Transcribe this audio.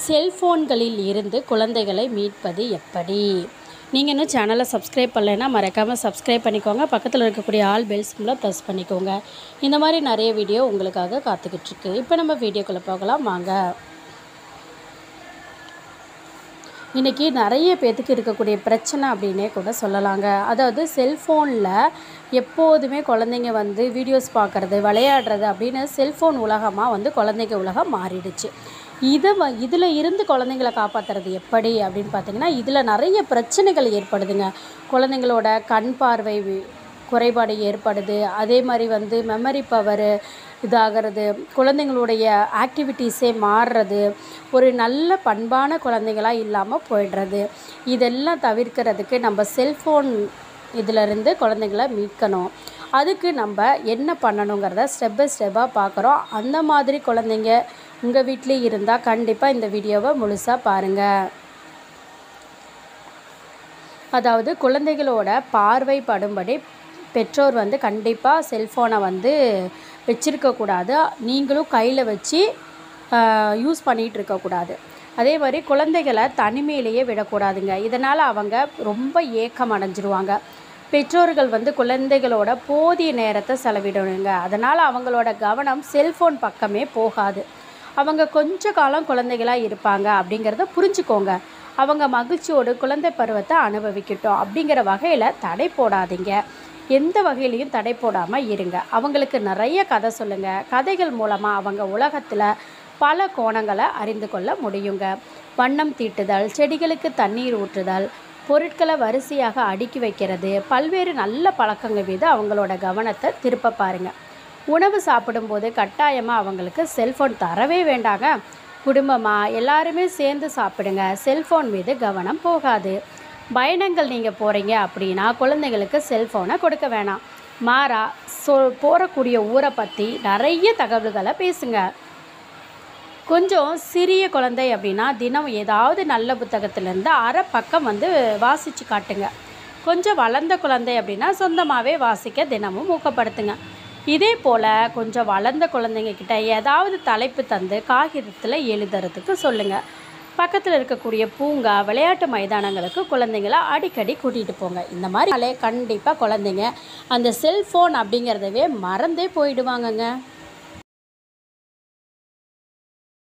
செல்ஃபோன்களில் இருந்து குழந்தைகளை மீட்பது எப்படி நீங்கள் இன்னும் சேனலை சப்ஸ்கிரைப் பண்ணலைன்னா மறக்காமல் சப்ஸ்கிரைப் பண்ணிக்கோங்க பக்கத்தில் இருக்கக்கூடிய ஆல் பெல் சிம்பில் ப்ரெஸ் பண்ணிக்கோங்க இந்த மாதிரி நிறைய வீடியோ உங்களுக்காக காத்துக்கிட்டு இருக்கு இப்போ நம்ம வீடியோக்குள்ளே போகலாம் வாங்க இன்றைக்கி நிறைய பேர்த்துக்கு இருக்கக்கூடிய பிரச்சனை அப்படின்னே கூட சொல்லலாங்க அதாவது செல்ஃபோனில் எப்போதுமே குழந்தைங்க வந்து வீடியோஸ் பார்க்குறது விளையாடுறது அப்படின்னு செல்ஃபோன் உலகமாக வந்து குழந்தைங்க உலகம் மாறிடுச்சு இதை வ இதில் இருந்து குழந்தைங்கள காப்பாற்றுறது எப்படி அப்படின்னு பார்த்தீங்கன்னா இதில் நிறைய பிரச்சனைகள் ஏற்படுதுங்க குழந்தைங்களோட கண் பார்வை வி- குறைபாடு ஏற்படுது அதே மாதிரி வந்து மெமரி பவரு இதாகிறது குழந்தைங்களுடைய ஆக்டிவிட்டீஸே மாறுறது ஒரு நல்ல பண்பான குழந்தைங்களாக இல்லாமல் போயிடுறது இதெல்லாம் தவிர்க்கிறதுக்கு நம்ம செல்ஃபோன் இதிலிருந்து குழந்தைங்கள மீட்கணும் அதுக்கு நம்ம என்ன பண்ணணுங்கிறத ஸ்டெப் பை ஸ்டெப்பாக பார்க்குறோம் அந்த மாதிரி குழந்தைங்க உங்கள் வீட்லேயே இருந்தால் கண்டிப்பாக இந்த வீடியோவை முழுசாக பாருங்கள் அதாவது குழந்தைகளோட பார்வை படும்படி பெற்றோர் வந்து கண்டிப்பாக செல்ஃபோனை வந்து வச்சிருக்கக்கூடாது நீங்களும் கையில் வச்சு யூஸ் பண்ணிகிட்டு இருக்கக்கூடாது அதே மாதிரி குழந்தைகளை தனிமையிலேயே விடக்கூடாதுங்க இதனால் அவங்க ரொம்ப ஏக்கம் அடைஞ்சிருவாங்க பெற்றோர்கள் வந்து குழந்தைகளோட போதிய நேரத்தை செலவிடணுங்க அதனால் அவங்களோட கவனம் செல்ஃபோன் பக்கமே போகாது அவங்க கொஞ்ச காலம் குழந்தைகளாக இருப்பாங்க அப்படிங்கிறத புரிஞ்சுக்கோங்க அவங்க மகிழ்ச்சியோடு குழந்தை பருவத்தை அனுபவிக்கட்டும் அப்படிங்கிற வகையில் தடை போடாதீங்க எந்த வகையிலையும் தடை போடாமல் இருங்க அவங்களுக்கு நிறைய கதை சொல்லுங்கள் கதைகள் மூலமாக அவங்க உலகத்தில் பல கோணங்களை அறிந்து கொள்ள முடியுங்க வண்ணம் தீட்டுதல் செடிகளுக்கு தண்ணீர் ஊற்றுதல் பொருட்களை வரிசையாக அடுக்கி வைக்கிறது பல்வேறு நல்ல பழக்கங்கள் மீது அவங்களோட கவனத்தை திருப்ப பாருங்க உணவு சாப்பிடும்போது கட்டாயமாக அவங்களுக்கு செல்ஃபோன் தரவே வேண்டாங்க குடும்பமாக எல்லாருமே சேர்ந்து சாப்பிடுங்க செல்ஃபோன் மீது கவனம் போகாது பயணங்கள் நீங்கள் போகிறீங்க அப்படின்னா குழந்தைங்களுக்கு செல்ஃபோனை கொடுக்க வேணாம் மாறா சொ போகக்கூடிய ஊரை பற்றி நிறைய தகவல்களை பேசுங்க கொஞ்சம் சிறிய குழந்தை அப்படின்னா தினம் ஏதாவது நல்ல புத்தகத்திலேருந்து அரை பக்கம் வந்து வாசித்து காட்டுங்க கொஞ்சம் வளர்ந்த குழந்தை அப்படின்னா சொந்தமாகவே வாசிக்க தினமும் ஊக்கப்படுத்துங்க இதே போல் கொஞ்சம் வளர்ந்த குழந்தைங்க கிட்ட ஏதாவது தலைப்பு தந்து காகிதத்தில் எழுதுறதுக்கு சொல்லுங்கள் பக்கத்தில் இருக்கக்கூடிய பூங்கா விளையாட்டு மைதானங்களுக்கு குழந்தைங்கள அடிக்கடி கூட்டிகிட்டு போங்க இந்த மாதிரி கண்டிப்பாக குழந்தைங்க அந்த செல்ஃபோன் அப்படிங்கிறதவே மறந்தே போயிடுவாங்கங்க